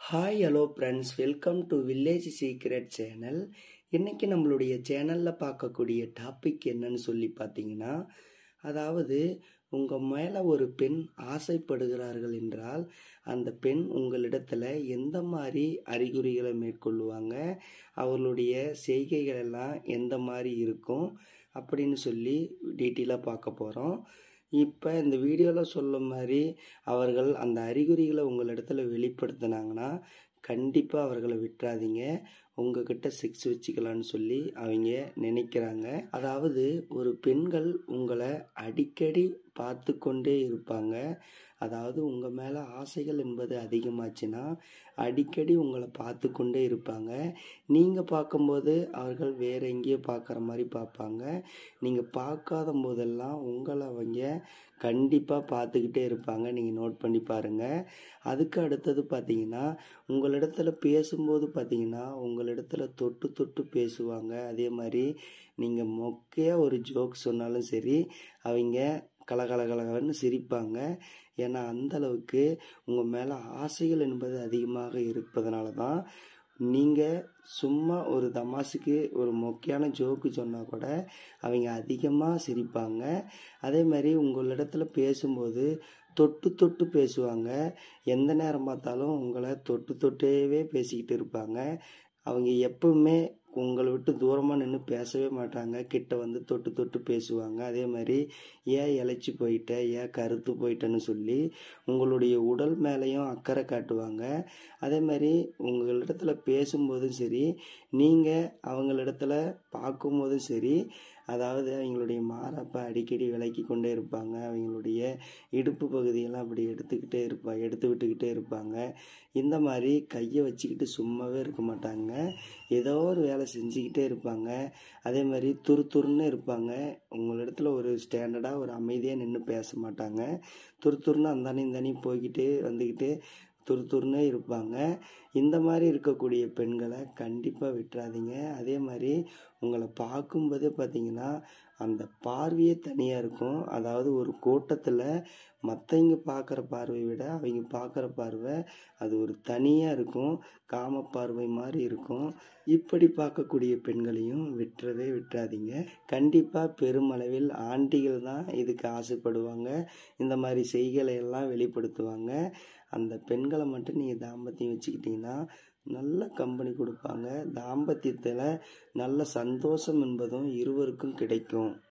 hi hello friends welcome to village secret channel இன்றைக்கி நம்மளுடைய சேனலில் பார்க்கக்கூடிய டாபிக் என்னன்னு சொல்லி பார்த்தீங்கன்னா அதாவது உங்கள் மேலே ஒரு பெண் ஆசைப்படுகிறார்கள் என்றால் அந்த பெண் உங்களிடத்தில் எந்த மாதிரி அறிகுறிகளை மேற்கொள்ளுவாங்க அவர்களுடைய செய்கைகள் எல்லாம் எந்த மாதிரி இருக்கும் அப்படின்னு சொல்லி டீட்டெயிலாக பார்க்க போகிறோம் இப்போ இந்த வீடியோவில் சொல்ல மாதிரி அவர்கள் அந்த அறிகுறிகளை உங்களிடத்துல வெளிப்படுத்தினாங்கன்னா கண்டிப்பாக அவர்களை விட்டுறாதீங்க உங்ககிட்ட செக்ஸ் வச்சுக்கலான்னு சொல்லி அவங்க நினைக்கிறாங்க அதாவது ஒரு பெண்கள் உங்களை அடிக்கடி பார்த்து கொண்டே இருப்பாங்க அதாவது உங்கள் மேலே ஆசைகள் என்பது அதிகமாச்சுன்னா அடிக்கடி உங்களை பார்த்து கொண்டே இருப்பாங்க நீங்கள் பார்க்கும்போது அவர்கள் வேற எங்கேயோ பார்க்குற மாதிரி பார்ப்பாங்க நீங்கள் பார்க்காத போதெல்லாம் உங்களை அவங்க கண்டிப்பாக பார்த்துக்கிட்டே இருப்பாங்க நீங்கள் நோட் பண்ணி பாருங்கள் அதுக்கு அடுத்தது பார்த்தீங்கன்னா உங்களிடத்துல பேசும்போது பார்த்தீங்கன்னா உங்களிடத்துல தொட்டு தொட்டு பேசுவாங்க அதே மாதிரி நீங்கள் மொக்கையாக ஒரு ஜோக் சொன்னாலும் சரி அவங்க கலகலகலகலன்னு சிரிப்பாங்க ஏன்னா அந்த அளவுக்கு உங்கள் மேலே ஆசைகள் என்பது அதிகமாக இருப்பதனால தான் நீங்கள் சும்மா ஒரு தமாசுக்கு ஒரு மொக்கையான ஜோக்கு சொன்னால் கூட அவங்க அதிகமாக சிரிப்பாங்க அதே மாதிரி உங்களிடத்துல பேசும்போது தொட்டு தொட்டு பேசுவாங்க எந்த நேரம் பார்த்தாலும் உங்களை தொட்டு தொட்டேவே பேசிக்கிட்டு இருப்பாங்க அவங்க எப்பவுமே உங்களை விட்டு தூரமாக நின்று பேசவே மாட்டாங்க கிட்ட வந்து தொட்டு தொட்டு பேசுவாங்க அதே மாதிரி ஏன் இழைச்சி போயிட்ட ஏன் கருத்து போயிட்டேன்னு சொல்லி உங்களுடைய உடல் மேலேயும் அக்கறை காட்டுவாங்க அதே மாதிரி உங்களிடத்துல பேசும்போதும் சரி நீங்கள் அவங்களிடத்துல பார்க்கும்போதும் சரி அதாவது அவங்களுடைய மாறப்பை அடிக்கடி விலக்கி கொண்டே இருப்பாங்க அவங்களுடைய இடுப்பு பகுதியெல்லாம் அப்படி எடுத்துக்கிட்டே இருப்பாங்க எடுத்து விட்டுக்கிட்டே இருப்பாங்க இந்த மாதிரி கையை வச்சுக்கிட்டு சும்மாவே இருக்க மாட்டாங்க ஏதோ ஒரு வேலை செஞ்சுக்கிட்டே இருப்பாங்க அதே மாதிரி துரு துருன்னு இருப்பாங்க உங்களிடத்துல ஒரு ஸ்டாண்டர்டாக ஒரு அமைதியாக நின்று பேச மாட்டாங்க துரு துருன்னு அந்தானே இந்தானே போய்கிட்டு வந்துக்கிட்டு துரு துருன்னே இருப்பாங்க இந்த மாதிரி இருக்கக்கூடிய பெண்களை கண்டிப்பாக விட்டுறாதீங்க அதே மாதிரி உங்களை பார்க்கும்போதே பார்த்தீங்கன்னா அந்த பார்வையே தனியாக இருக்கும் அதாவது ஒரு கூட்டத்தில் மற்றவங்க பார்க்குற பார்வையை விட அவங்க பார்க்குற பார்வை அது ஒரு தனியாக இருக்கும் காம பார்வை மாதிரி இருக்கும் இப்படி பார்க்கக்கூடிய பெண்களையும் விட்டுறவே விட்டுறாதீங்க கண்டிப்பாக பெருமளவில் ஆண்டிகள் தான் இதுக்கு ஆசைப்படுவாங்க இந்த மாதிரி செய்களை எல்லாம் வெளிப்படுத்துவாங்க அந்த பெண்களை மட்டும் நீங்கள் தாம்பத்தியம் வச்சுக்கிட்டிங்கன்னா நல்ல கம்பெனி கொடுப்பாங்க தாம்பத்தியத்தில் நல்ல சந்தோஷம் என்பதும் இருவருக்கும் கிடைக்கும்